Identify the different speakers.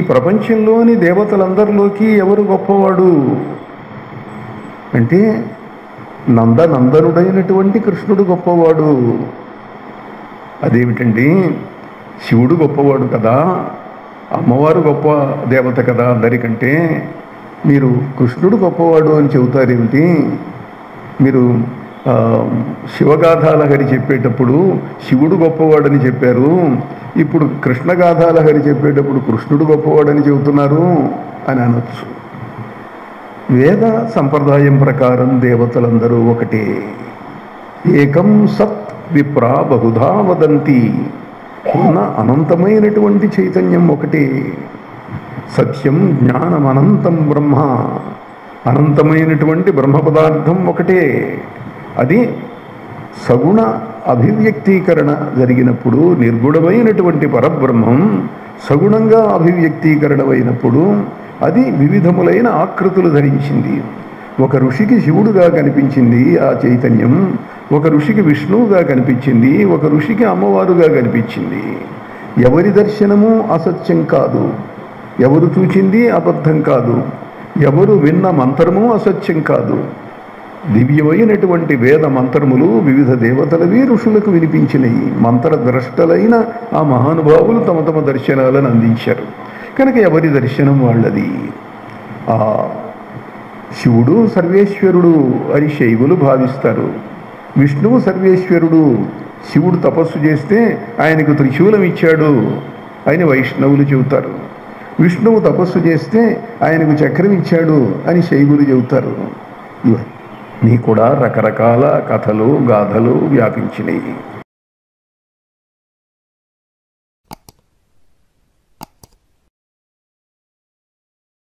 Speaker 1: ప్రపంచంలోని దేవతలందరిలోకి ఎవరు గొప్పవాడు అంటే నందనందనుడైనటువంటి కృష్ణుడు గొప్పవాడు అదేమిటండి శివుడు గొప్పవాడు కదా అమ్మవారు గొప్ప దేవత కదా అందరికంటే మీరు కృష్ణుడు గొప్పవాడు అని చెబుతారేమిటి మీరు ఆ, శివగాథాలహరి చెప్పేటప్పుడు శివుడు గొప్పవాడని చెప్పారు ఇప్పుడు కృష్ణగాథాలహరి చెప్పేటప్పుడు కృష్ణుడు గొప్పవాడని చెబుతున్నారు అని అనొచ్చు వేద సంప్రదాయం ప్రకారం దేవతలందరూ ఒకటే ఏకం సత్ విప్రా బహుధా వదంతి ఉన్న అనంతమైనటువంటి చైతన్యం ఒకటే సత్యం జ్ఞానం అనంతం బ్రహ్మ అనంతమైనటువంటి బ్రహ్మ పదార్థం ఒకటే అది సగుణ అభివ్యక్తీకరణ జరిగినప్పుడు నిర్గుణమైనటువంటి పరబ్రహ్మం సగుణంగా అభివ్యక్తీకరణమైనప్పుడు అది వివిధములైన ఆకృతులు ధరించింది ఒక ఋషికి శివుడుగా కనిపించింది ఆ చైతన్యం ఒక ఋషికి విష్ణువుగా కనిపించింది ఒక ఋషికి అమ్మవారుగా కనిపించింది ఎవరి దర్శనము అసత్యం కాదు ఎవరు చూచింది అబద్ధం కాదు ఎవరు విన్న మంత్రము అసత్యం కాదు దివ్యమైనటువంటి వేద మంత్రములు వివిధ దేవతలవి ఋషులకు వినిపించినాయి మంత్రద్రష్టలైన ఆ మహానుభావులు తమ తమ దర్శనాలను అందించారు కనుక ఎవరి దర్శనం వాళ్ళది ఆ శివుడు సర్వేశ్వరుడు అని శైవులు భావిస్తారు విష్ణువు సర్వేశ్వరుడు శివుడు తపస్సు చేస్తే ఆయనకు త్రిశూలం ఇచ్చాడు అని వైష్ణవులు చెబుతారు విష్ణువు తపస్సు చేస్తే ఆయనకు చక్రం ఇచ్చాడు అని శైవులు చెబుతారు ఇవన్నీ కూడా రకరకాల కథలు గాథలు వ్యాపించినాయి